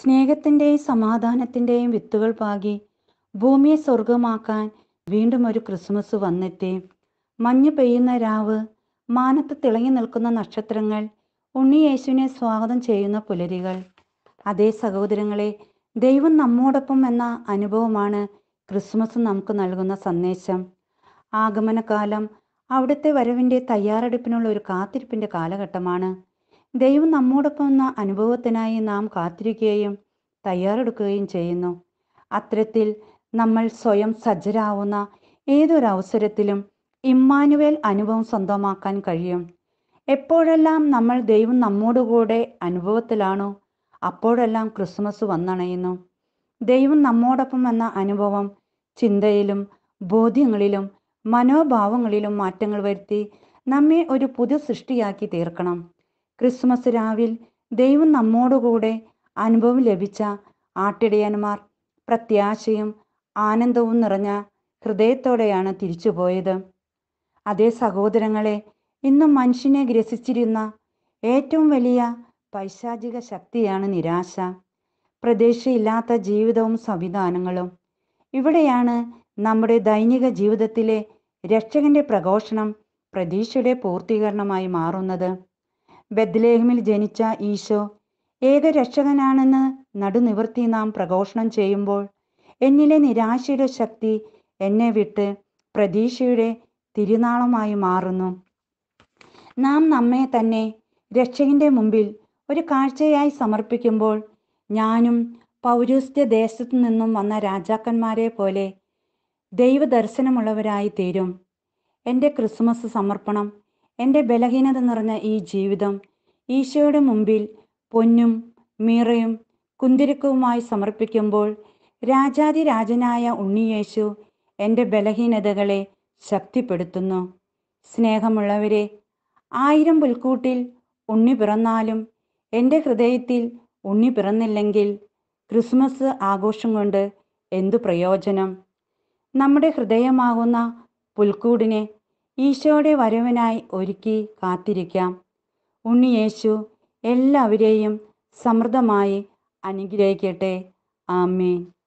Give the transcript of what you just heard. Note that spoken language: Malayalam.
സ്നേഹത്തിൻ്റെയും സമാധാനത്തിൻ്റെയും വിത്തുകൾ പാകി ഭൂമിയെ സ്വർഗമാക്കാൻ വീണ്ടും ഒരു ക്രിസ്മസ് വന്നെത്തി മഞ്ഞ് പെയ്യുന്ന രാവ് മാനത്ത് തിളങ്ങി നിൽക്കുന്ന നക്ഷത്രങ്ങൾ ഉണ്ണിയേശുവിനെ സ്വാഗതം ചെയ്യുന്ന പുലരികൾ അതേ സഹോദരങ്ങളെ ദൈവം നമ്മോടൊപ്പം എന്ന അനുഭവമാണ് ക്രിസ്മസ് നമുക്ക് നൽകുന്ന സന്ദേശം ആഗമനകാലം അവിടുത്തെ വരവിൻ്റെ തയ്യാറെടുപ്പിനുള്ള ഒരു കാത്തിരിപ്പിൻ്റെ കാലഘട്ടമാണ് ദൈവം നമ്മോടൊപ്പം എന്ന അനുഭവത്തിനായി നാം കാത്തിരിക്കുകയും തയ്യാറെടുക്കുകയും ചെയ്യുന്നു അത്തരത്തിൽ നമ്മൾ സ്വയം സജ്ജരാവുന്ന ഏതൊരു അവസരത്തിലും ഇമ്മാനുവേൽ അനുഭവം സ്വന്തമാക്കാൻ കഴിയും എപ്പോഴെല്ലാം നമ്മൾ ദൈവം നമ്മോടുകൂടെ അനുഭവത്തിലാണോ അപ്പോഴെല്ലാം ക്രിസ്മസ് വന്നണയുന്നു ദൈവം നമ്മോടൊപ്പം എന്ന അനുഭവം ചിന്തയിലും ബോധ്യങ്ങളിലും മനോഭാവങ്ങളിലും മാറ്റങ്ങൾ വരുത്തി നമ്മെ ഒരു പുതു സൃഷ്ടിയാക്കി തീർക്കണം ക്രിസ്മസ് രാവിൽ ദൈവം നമ്മോടുകൂടെ അനുഭവം ലഭിച്ച ആട്ടിടയന്മാർ പ്രത്യാശയും ആനന്ദവും നിറഞ്ഞ ഹൃദയത്തോടെയാണ് തിരിച്ചുപോയത് അതേ സഹോദരങ്ങളെ ഇന്നും മനുഷ്യനെ ഗ്രസിച്ചിരുന്ന ഏറ്റവും വലിയ പൈശാചിക ശക്തിയാണ് നിരാശ പ്രതീക്ഷയില്ലാത്ത ജീവിതവും സംവിധാനങ്ങളും ഇവിടെയാണ് നമ്മുടെ ദൈനിക ജീവിതത്തിലെ രക്ഷകന്റെ പ്രഘോഷണം പ്രതീക്ഷയുടെ പൂർത്തീകരണമായി മാറുന്നത് ബദ്ലേഹമിൽ ജനിച്ച ഈശോ ഏക രക്ഷകനാണെന്ന് നടുനിവർത്തി നാം പ്രഘോഷണം ചെയ്യുമ്പോൾ എന്നിലെ നിരാശയുടെ ശക്തി എന്നെ വിട്ട് പ്രതീക്ഷയുടെ തിരുനാളമായി മാറുന്നു നാം നമ്മെ തന്നെ രക്ഷകന്റെ മുമ്പിൽ ഒരു കാഴ്ചയായി സമർപ്പിക്കുമ്പോൾ ഞാനും പൗരസ്ത്യ ദേശത്തു നിന്നും വന്ന രാജാക്കന്മാരെ പോലെ ദൈവദർശനമുള്ളവരായി തീരും എൻ്റെ ക്രിസ്മസ് സമർപ്പണം എൻ്റെ ബലഹീനത നിറഞ്ഞ ഈ ജീവിതം ഈശോയുടെ മുമ്പിൽ പൊന്നും മീറയും കുന്തിരിക്കവുമായി സമർപ്പിക്കുമ്പോൾ രാജാതിരാജനായ ഉണ്ണിയേശു എൻ്റെ ബലഹീനതകളെ ശക്തിപ്പെടുത്തുന്നു സ്നേഹമുള്ളവരെ ആയിരം പുൽക്കൂട്ടിൽ ഉണ്ണി പിറന്നാലും എൻ്റെ ഹൃദയത്തിൽ ഉണ്ണി പിറന്നില്ലെങ്കിൽ ക്രിസ്മസ് ആഘോഷം കൊണ്ട് എന്തു പ്രയോജനം നമ്മുടെ ഹൃദയമാകുന്ന പുൽക്കൂടിനെ ഈശോയുടെ വരവിനായി ഒരുക്കി കാത്തിരിക്കാം ഉണ്ണിയേശു എല്ലാവരെയും സമൃദ്ധമായി അനുഗ്രഹിക്കട്ടെ ആമേൻ